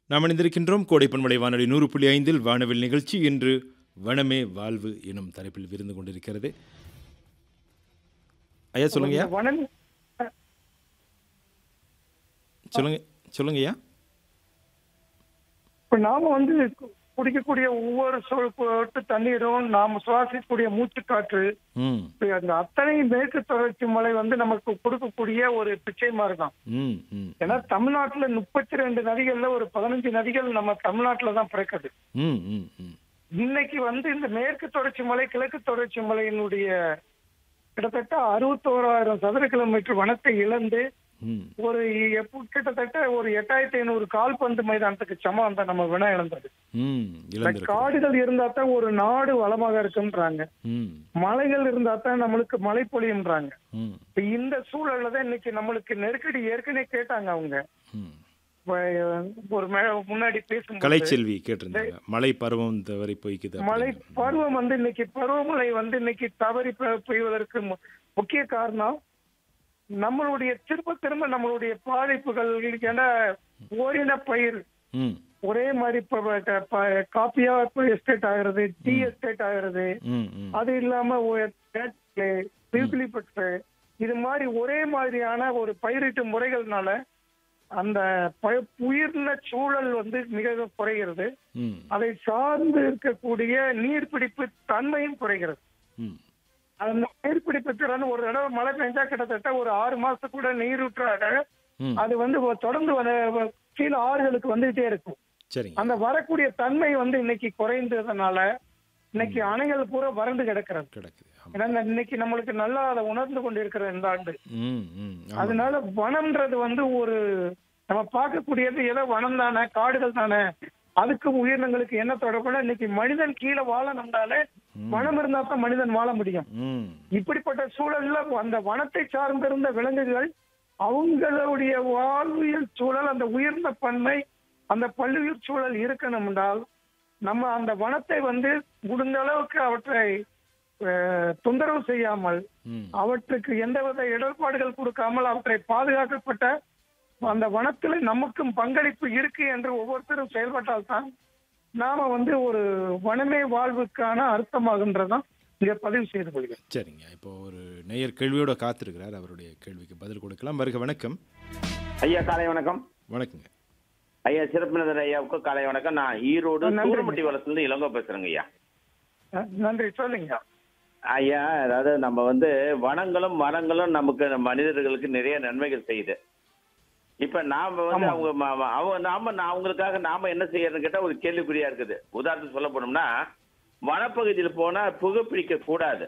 நாம் இணைந்திருக்கின்றோம் கோடைப்பன்மலை வானொலி நூறு புள்ளி ஐந்தில் வானவில் நிகழ்ச்சி இன்று வனமே வாழ்வு எனும் தலைப்பில் விருந்து கொண்டிருக்கிறது ஐயா சொல்லுங்கய்யா வனம் சொல்லுங்க சொல்லுங்கய்யா இப்ப நாம வந்து கு- குடிக்கக்கூடிய ஒவ்வொரு சொட்டு தண்ணீரும் நாம சுவாசிக்கக்கூடிய மூச்சு காற்று ம் இப்ப அந்த அத்தனை மேற்கு தொடர்ச்சி மலை வந்து நமக்கு கொடுக்கக்கூடிய ஒரு பிச்சை மாதிரி தான் ம் ம் ஏன்னா தமிழ்நாட்டுல முப்பத்தி ரெண்டு நதிகள்ல ஒரு பதினஞ்சு நதிகள் நம்ம தமிழ்நாட்டுல தான் பிறக்குது ம் ம் ம் இன்னைக்கு வந்து இந்த மேற்கு தொடர்ச்சி மலை கிழக்கு தொடர்ச்சி மலையினுடைய கிட்டத்தட்ட அறுபத்தோராயிரம் சதுர கிலோமீட்டர் வனத்தை இழந்து ம் ஒரு எப்ப- கிட்டத்தட்ட ஒரு எட்டாயிரத்தி ஐநூறு கால்பந்து மைதானத்துக்கு சமம் அந்த நம்ம வினா இழந்தது ம் இந்த இழந்திருக்கு காடுகள் இருந்தா தான் ஒரு நாடு வளமாக இருக்குன்றாங்க ம் மலைகள் இருந்தா தான் நம்மளுக்கு மழை பொழியும்ன்றாங்க ம் இப்ப இந்த சூழல்ல தான் இன்னைக்கு நம்மளுக்கு நெருக்கடி ஏற்கனவே கேட்டாங்க அவங்க ம் இப்ப, ஒரு மே- முன்னாடி பேசும்போது கலைச்செல்வி கேட்டிருந்தாங்க மழை பருவம் தவறி போய்க்குது மழை அப்படிங்கிற. பருவம் வந்து இன்னைக்கு பருவமழை வந்து இன்னைக்கு தவறி பெ- பெய்வதற்கு மு- முக்கிய காரணம் நம்மளுடைய திரும்ப திரும்ப நம்மளுடைய பாதிப்புகள் என ஓரின பயிர் ம் ஒரே மாதிரி இப்ப ப- ப- காப்பியா இப்ப எஸ்டேட் ஆகுறது டீ எஸ்டேட் ஆகுறது ம் ம் அது இல்லாம பட்டு இது மாதிரி ஒரே மாதிரியான ஒரு பயிரிட்டு முறைகள்னால அந்த ப- உயிரின சூழல் வந்து மிக குறைகிறது ம் அதை சார்ந்து இருக்கக்கூடிய நீர்பிடிப்பு தன்மையும் குறைகிறது ம் அந்த நீர்பிடிப்பு திறன் ஒரு தடவை மழை பெஞ்சா கிட்டத்தட்ட ஒரு ஆறு மாசத்துக்கு கூட நீரூற்றாக ம் அது வந்து தொடர்ந்து வர- கீழே ஆறுகளுக்கு வந்துகிட்டே இருக்கும் சரிங்க அந்த வரக்கூடிய தன்மை வந்து இன்னைக்கு குறைந்ததுனால இன்னைக்கு அணைகள் பூரா வறண்டு கிடக்கிறது கிடக்குது ஆமாம் ஏன்னா இந்த இன்னைக்கு நம்மளுக்கு நல்லா அதை உணர்ந்து கொண்டிருக்கிற இந்த ஆண்டு ம் ம் ஆமாம். அதனால வனம்ன்றது வந்து ஒரு நம்ம பார்க்கக்கூடியது ஏதோ வனம் தானே காடுகள் தானே அதுக்கும் உயிரினங்களுக்கு என்ன தொடர்புனா இன்னைக்கு மனிதன் கீழே வாழணும்னாலே வனம் இருந்தா தான் மனிதன் வாழ முடியும் ம் இப்படிப்பட்ட சூழல்ல அந்த வனத்தை சார்ந்திருந்த விலங்குகள் அவங்களுடைய வாழ்வியல் சூழல் அந்த உயர்ந்த பன்மை அந்த பல்லுயிர் சூழல் இருக்கணும் என்றால் நம்ம அந்த வனத்தை வந்து முடிந்த அளவுக்கு அவற்றை அஹ், தொந்தரவு செய்யாமல் ம் அவற்றுக்கு எந்தவித இடர்பாடுகள் கொடுக்காமல் அவற்றை பாதுகாக்கப்பட்ட அந்த வனத்தில் நமக்கும் பங்களிப்பு இருக்கு என்று ஒவ்வொருத்தரும் செயல்பட்டால்தான் நாம வந்து ஒரு வனமே வாழ்வுக்கான அர்த்தமாகுன்றதான் இங்க பதிவு செய்து கொள்கிறேன் சரிங்க இப்போ ஒரு நேயர் கேள்வியோட காத்திருக்கிறார் அவருடைய கேள்விக்கு பதில் கொடுக்கலாம் வருக வணக்கம் ஐயா காலை வணக்கம் வணக்கங்க ஐயா சிறப்பினர் ஐயாவுக்கு காலை வணக்கம் நான் ஈரோடு நன்றி. சூரமட்டி வளத்துல இளங்கோ பேசுறேங்க ஐயா அஹ், நன்றி சொல்லுங்க ஐயா அதாவது நம்ம வந்து வனங்களும் மரங்களும் நமக்கு மனிதர்களுக்கு நிறைய நன்மைகள் செய்யுது இப்ப நாம வந்து ஆமா. அவங்க ம- ம- அவங்க நாம நான் அவங்களுக்காக நாம என்ன செய்யறதுன்னு கேட்டா ஒரு கேள்விக்குறியா இருக்குது உதாரணத்துக்கு சொல்ல போனோம்னா வனப்பகுதியில் போனா புகைப்பிடிக்க கூடாது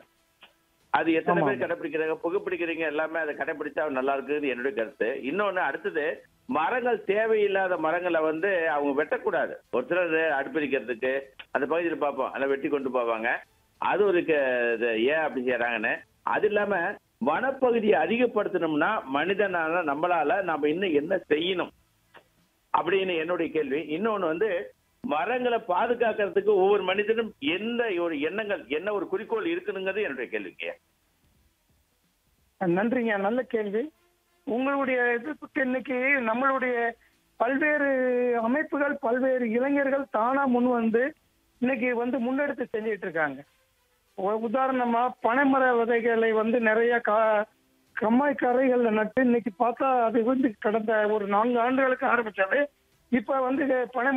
அது எத்தனை ஆமா. பேர் கடைபிடிக்கிறாங்க புகைப்பிடிக்கிறீங்க எல்லாமே அதை கடைபிடிச்சா நல்லா இருக்குன்னு என்னுடைய கருத்து இன்னொன்னு அடுத்தது மரங்கள் தேவையில்லாத மரங்களை வந்து அவங்க வெட்டக்கூடாது ஒரு சிலர் அடுப்பிடிக்கிறதுக்கு அந்த பகுதியில் பார்ப்போம் அதை வெட்டி கொண்டு போவாங்க அது ஒரு க- இது ஏன் அப்படி செய்யறாங்கன்னு அது இல்லாம வனப்பகுதியை அதிகப்படுத்தணும்னா மனிதனால நம்மளால நாம இன்னும் என்ன செய்யணும் அப்படின்னு என்னுடைய கேள்வி இன்னொன்னு வந்து மரங்களை பாதுகாக்கிறதுக்கு ஒவ்வொரு மனிதனும் எந்த ஒரு எண்ணங்கள் என்ன ஒரு குறிக்கோள் இருக்குனுங்கிறது என்னுடைய கேள்விக்கு அஹ், நன்றிங்க நல்ல கேள்வி உங்களுடைய இதுக்கு இன்னைக்கு நம்மளுடைய பல்வேறு அமைப்புகள் பல்வேறு இளைஞர்கள் தானா முன் வந்து இன்னைக்கு வந்து முன்னெடுத்து செஞ்சிட்டு இருக்காங்க உ- உதாரணமா பனைமர விதைகளை வந்து நிறைய கா கம்மாய் கரைகள்ல நட்டு இன்னைக்கு பார்த்தா அது வந்து கடந்த ஒரு நான்கு ஆண்டுகளுக்கு ஆரம்பிச்சது இப்ப வந்து பனை